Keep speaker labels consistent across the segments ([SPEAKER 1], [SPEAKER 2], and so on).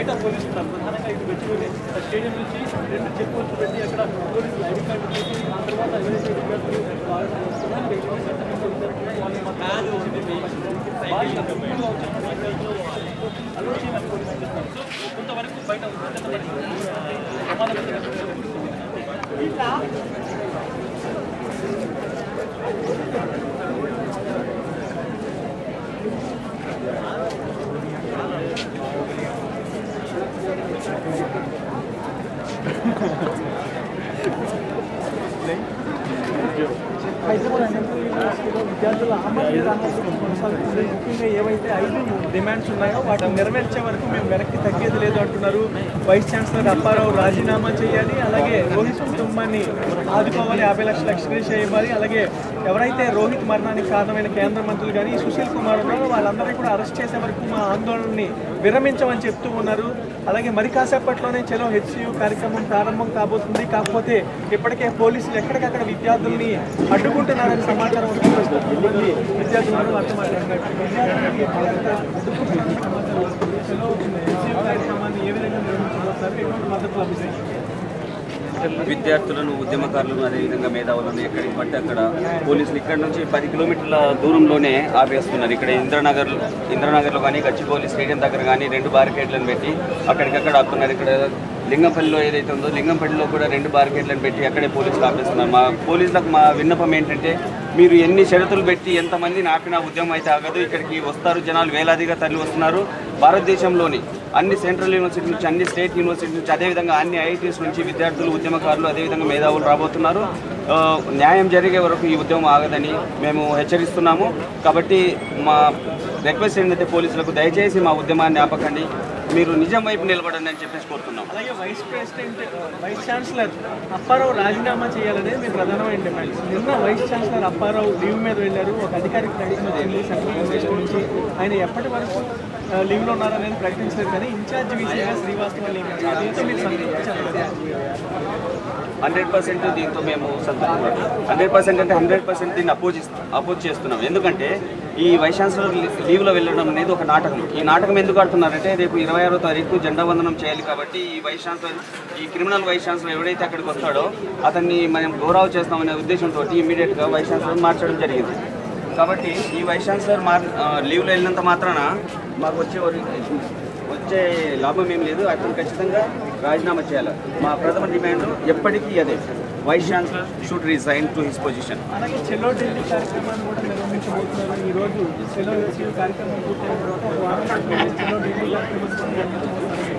[SPEAKER 1] బయట పోలీసులు ఉన్నారు ప్రధానంగా ఇది వచ్చి స్టేడియం నుంచి రెండు చెక్ పోస్టులు పెట్టి అక్కడ పోలీసులు ఐడి కార్డు పెట్టి ఆ తర్వాత ఎవరైతే విద్యార్థులు వాళ్ళు వస్తున్నారో ఎటువంటి సందర్భంలో విద్యార్థులు వాళ్ళని మా బ్యాగ్ వచ్చింది వాళ్ళు తప్పుగా వచ్చిన విద్యార్థులు అలో చేయమని పోలీసులు చెప్తారు సో కొంతవరకు బయట హైదరాబాద్ ఎన్ఎంసీ యూనివర్సిటీలో విద్యార్థుల ఆమరణ నిరాహార కొనసాగుతుంది ముఖ్యంగా ఏవైతే ఐదు డిమాండ్స్ ఉన్నాయో వాటిని నెరవేర్చే వరకు మేము వెనక్కి తగ్గేది లేదు అంటున్నారు వైస్ ఛాన్సలర్ అప్పారావు రాజీనామా చేయాలి అలాగే రోహిత్ కుటుంబాన్ని ఆదుకోవాలి యాభై లక్షల ఎక్స్గ్రేష్ ఇవ్వాలి అలాగే ఎవరైతే రోహిత్ మరణానికి కారణమైన కేంద్ర మంత్రులు కానీ సుశీల్ కుమార్ ఉన్నారో వాళ్ళందరినీ కూడా అరెస్ట్ చేసే వరకు మా ఆందోళనని విరమించమని చెప్తూ ఉన్నారు అలాగే మరి కాసేపట్లోనే చలో హెచ్సియు కార్యక్రమం ప్రారంభం కాబోతుంది కాకపోతే ఇప్పటికే పోలీసులు ఎక్కడికక్కడ విద్యార్థుల్ని అడ్డుకుంటున్నారని సమాచారం వస్తుంది కొంతమంది విద్యార్థులు వారితో మాట్లాడినట్టు విద్యార్థులకి ఎక్కడికక్కడ అడ్డుకుంటున్నారని సమాచారం వస్తుంది చలో హెచ్సియు కార్యక్రమాన్ని ఏ విధంగా నిర్వహించాలో సార్ ఎటువంటి మద్దతు లభిస్తాయి
[SPEAKER 2] విద్యార్థులను ఉద్యమకారులను అదేవిధంగా మేధావులను ఎక్కడికి పడితే అక్కడ పోలీసులు ఇక్కడ నుంచి పది కిలోమీటర్ల దూరంలోనే ఆపేస్తున్నారు ఇక్కడ ఇంద్రనగర్ ఇంద్రనగర్లో కానీ గచ్చిబౌలి స్టేడియం దగ్గర కానీ రెండు బారికేడ్లను పెట్టి అక్కడికక్కడ ఆపుతున్నారు ఇక్కడ లింగంపల్లిలో ఏదైతే ఉందో లింగంపల్లిలో కూడా రెండు బారికేడ్లను పెట్టి అక్కడే పోలీసులు ఆపేస్తున్నారు మా పోలీసులకు మా విన్నపం ఏంటంటే మీరు ఎన్ని షరతులు పెట్టి ఎంతమందిని ఆపినా ఉద్యమం అయితే ఆగదు ఇక్కడికి వస్తారు జనాలు వేలాదిగా తరలి వస్తున్నారు భారతదేశంలోని అన్ని సెంట్రల్ యూనివర్సిటీ నుంచి అన్ని స్టేట్ యూనివర్సిటీ నుంచి అదేవిధంగా అన్ని ఐఐటీస్ నుంచి విద్యార్థులు ఉద్యమకారులు అదేవిధంగా మేధావులు రాబోతున్నారు ఆ, న్యాయం జరిగే వరకు ఈ ఉద్యమం ఆగదని మేము హెచ్చరిస్తున్నాము కాబట్టి మా రిక్వెస్ట్ ఏంటంటే పోలీసులకు దయచేసి మా ఉద్యమాన్ని ఆపకండి మీరు నిజం వైపు నిలబడండి అని చెప్పేసి కోరుతున్నాం
[SPEAKER 1] అలాగే vice president vice chancellor Apparao రాజీనామా చేయాలనేది మీ ప్రధానమైన డిమాండ్ నిన్న వైస్ ఛాన్సలర్ అప్పారావు లీవ్ మీద వెళ్ళారు ఒక అధికారిక ప్రకటన వచ్చింది సెంట్రల్ యూనివర్సిటీ నుంచి ఆయన ఎప్పటి వరకు ఆ, లీవ్లో ఉన్నారనేది ప్రకటించలేదు కానీ ఇన్ఛార్జ్ వీసీగా శ్రీవాస్తవ నియమించారు దీంతో మీరు సంతృప్తి
[SPEAKER 2] హండ్రెడ్ పర్సెంట్ దీంతో మేము సంతృప్తి హండ్రెడ్ పర్సెంట్ అంటే హండ్రెడ్ పర్సెంట్ దీన్ని అపోజ్ అపోజ్ చేస్తున్నాం ఎందుకంటే ఈ వైస్ ఛాన్సలర్ లీవ్లో వెళ్ళడం అనేది ఒక నాటకం ఈ నాటకం ఎందుకు ఆడుతున్నారంటే రేపు ఇరవై ఆరో తారీఖు జెండా వందనం చేయాలి కాబట్టి ఈ వైస్ ఛాన్సలర్ ఈ క్రిమినల్ వైస్ ఛాన్సలర్ ఎవడైతే అక్కడికి వస్తాడో అతన్ని మనం గౌరవ చేస్తామనే ఉద్దేశంతో ఇమీడియట్గా వైస్ ఛాన్సలర్ మార్చడం జరిగింది కాబట్టి ఈ వైస్ ఛాన్సలర్ మార్ ఆ, లీవ్లో వెళ్ళినంత మాత్రాన మాకు వచ్చే వరి- వచ్చే లాభం ఏం లేదు అతను ఖచ్చితంగా రాజీనామా చేయాలి మా ప్రథమ డిమాండ్ ఎప్పటికీ అదే vice chancellor should resign to his position
[SPEAKER 1] అలాగే చెలో ఢిల్లీ కార్యక్రమాన్ని కూడా నిర్వహించబోతున్నారు ఈ రోజు చెలో ఢిల్లీ కార్యక్రమం పూర్తయిన తర్వాత ఒక వారం పాటు చెలో ఢిల్లీ కార్యక్రమం నిర్వహించబోతున్నారు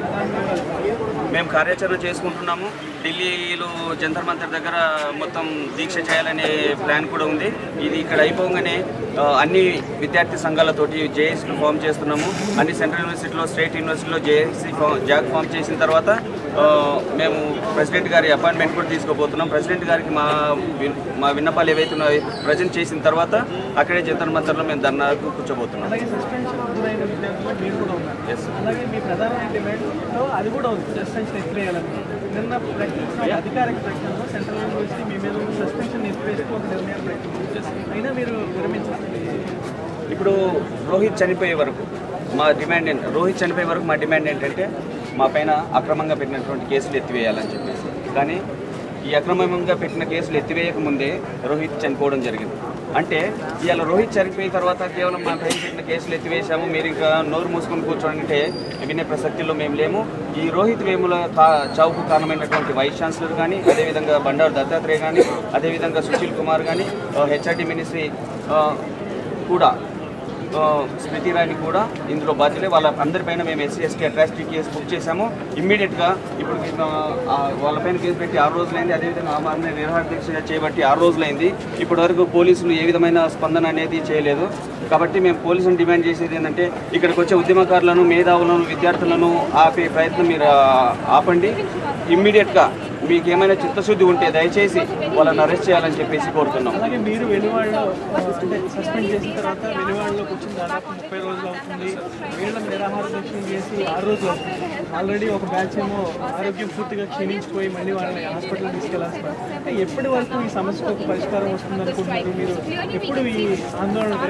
[SPEAKER 2] మేము కార్యాచరణ చేసుకుంటున్నాము ఢిల్లీలో జంతర్ మంతర్ దగ్గర మొత్తం దీక్ష చేయాలనే ప్లాన్ కూడా ఉంది ఇది ఇక్కడ అయిపోగానే ఆ, అన్ని విద్యార్థి సంఘాలతోటి జేఏసీలు ఫామ్ చేస్తున్నాము అన్ని సెంట్రల్ యూనివర్సిటీలో స్టేట్ యూనివర్సిటీలో జేఏసీ ఫామ్ జాగ్ ఫామ్ చేసిన తర్వాత ఆ, మేము ప్రెసిడెంట్ గారి అపాయింట్మెంట్ కూడా తీసుకోబోతున్నాం ప్రెసిడెంట్ గారికి మా విన్- మా విన్నపాలు ఏవైతే ఉన్నాయో ప్రజెంట్ చేసిన తర్వాత అక్కడే జంతర్ మంతర్లో మేము ధర్నాకు కూర్చోబోతున్నాం
[SPEAKER 1] అలాగే సస్పెన్షన్ గురైన విద్యార్థులు మీరు కూడా ఉన్నారు
[SPEAKER 2] Yes.
[SPEAKER 1] అలాగే మీ ప్రధానమైన డిమాండ్లో అది కూడా ఉంది సస్పెన్షన్ ఎత్తివేయాలని నిన్న ప్రకటించిన అధికారిక ప్రకటనలో సెంట్రల్ యూనివర్సిటీ మీ మీద ఉన్న సస్పెన్షన్ ఎత్తివేస్తూ ఒక నిర్ణయం ప్రకటించారు అయినా మీరు విరమించాలి
[SPEAKER 2] ఇప్పుడు రోహిత్ చనిపోయే వరకు మా డిమాండ్ ఏంటి రోహిత్ చనిపోయే వరకు మా డిమాండ్ ఏంటంటే మా పైన అక్రమంగా పెట్టినటువంటి కేసులు ఎత్తివేయాలని చెప్పేసి కానీ ఈ అక్రమంగా పెట్టిన కేసులు ఎత్తివేయక ముందే రోహిత్ చనిపోవడం జరిగింది అంటే ఇవాళ రోహిత్ చనిపోయిన తర్వాత కేవలం మా పైన పెట్టిన కేసులు ఎత్తివేశాము మీరు ఇంకా నోరు మూసుకొని కూర్చోండి వినే ప్రసక్తిలో మేము లేము ఈ రోహిత్ వేముల కా చావుకు కారణమైనటువంటి వైస్ ఛాన్సలర్ కానీ అదేవిధంగా బండారు దత్తాత్రేయ కానీ అదేవిధంగా సుశీల్ కుమార్ కానీ హెచ్ఆర్డి మినిస్ట్రీ ఆ, కూడా ఆ, స్మృతి ఇరానీ కూడా ఇందులో బాధ్యులే వాళ్ళ అందరిపైన మేము SC ST atrocity case book చేశాము ఇమ్మీడియట్గా ఇప్పుడు ఆ, ఆ, వాళ్ళపైన కేసు పెట్టి ఆరు రోజులైంది అదేవిధంగా ఆమె నిర్వహణ దీక్ష చేయబట్టి ఆరు రోజులైంది ఇప్పటి వరకు పోలీసులు ఏ విధమైన స్పందన అనేది చేయలేదు కాబట్టి మేము పోలీసులను డిమాండ్ చేసేది ఏంటంటే ఇక్కడికి వచ్చే ఉద్యమకారులను మేధావులను విద్యార్థులను ఆపే ప్రయత్నం మీరు ఆ, ఆపండి ఇమ్మీడియట్గా మీకు ఏమైనా చిత్తశుద్ధి ఉంటే దయచేసి వాళ్ళని అరెస్ట్ చేయాలని చెప్పేసి కోరుతున్నాం
[SPEAKER 1] అలాగే మీరు వెలువాడలో అంటే సస్పెండ్ చేసిన తర్వాత వెలువాడలోకి వచ్చిన దాదాపు ముప్పై రోజులు అవుతుంది వీళ్ళ నిరాహార దీక్షలు చేసి ఆరు రోజులు అవుతుంది ఆల్రెడీ ఒక బ్యాచ్ ఏమో ఆరోగ్యం పూర్తిగా క్షీణించిపోయి మళ్ళీ వాళ్ళని హాస్పిటల్ తీసుకెళ్లాల్సిన అంటే ఎప్పటి వరకు ఈ సమస్యకు ఒక పరిష్కారం వస్తుంది అనుకుంటున్నారు మీరు ఎప్పుడు ఈ ఆందోళన విరమించబోతున్నారు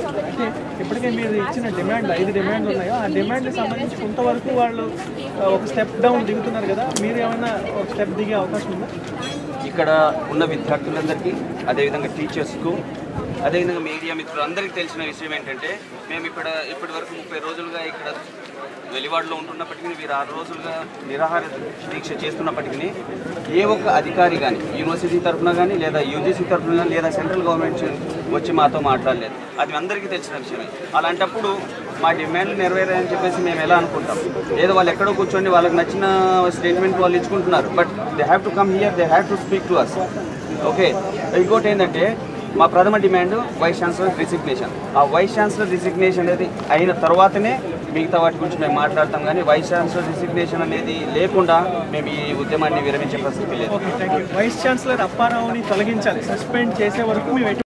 [SPEAKER 1] అంటే ఇప్పటికే మీరు ఇచ్చిన డిమాండ్ ఐదు డిమాండ్లు ఉన్నాయో ఆ డిమాండ్కి సంబంధించి కొంతవరకు వాళ్ళు ఆ, ఒక స్టెప్ డౌన్ దిగుతున్నారు కదా మీరు ఏమైనా ఒక స్టెప్ దిగే అవకాశం ఉందా
[SPEAKER 2] ఇక్కడ ఉన్న విద్యార్థులందరికీ అదేవిధంగా టీచర్స్కు అదేవిధంగా మీడియా మిత్రులందరికీ తెలిసిన విషయం ఏంటంటే మేము ఇక్కడ ఇప్పటి వరకు ముప్పై రోజులుగా ఇక్కడ వెలివాడలో ఉంటున్నప్పటికీ వీరు ఆరు రోజులుగా నిరాహార దీక్ష చేస్తున్నప్పటికీ ఏ ఒక్క అధికారి కానీ యూనివర్సిటీ తరఫున కానీ లేదా యూజీసీ తరఫున కానీ లేదా సెంట్రల్ గవర్నమెంట్ వచ్చి మాతో మాట్లాడలేదు అది అందరికీ తెలిసిన విషయమే అలాంటప్పుడు మా డిమాండ్లు నెరవేరాయని చెప్పేసి మేము ఎలా అనుకుంటాం ఏదో వాళ్ళు ఎక్కడో కూర్చొని వాళ్ళకి నచ్చిన స్టేట్మెంట్ వాళ్ళు ఇచ్చుకుంటున్నారు but they have to come here they have to speak to us okay ఇంకోటి ఏంటంటే మా ప్రథమ డిమాండ్ వైస్ ఛాన్సలర్ రిసిగ్నేషన్ ఆ వైస్ ఛాన్సలర్ రిసిగ్నేషన్ అనేది అయిన తర్వాతనే మిగతా వాటి గురించి మేము మాట్లాడతాం కానీ వైస్ ఛాన్సలర్ రిసిగ్నేషన్ అనేది లేకుండా మేము ఈ ఉద్యమాన్ని విరమించే ప్రసక్తి లేదు
[SPEAKER 1] okay thank you vice chancellor అప్పారావుని తొలగించాలి సస్పెండ్ చేసే వరకు మేము ఎటు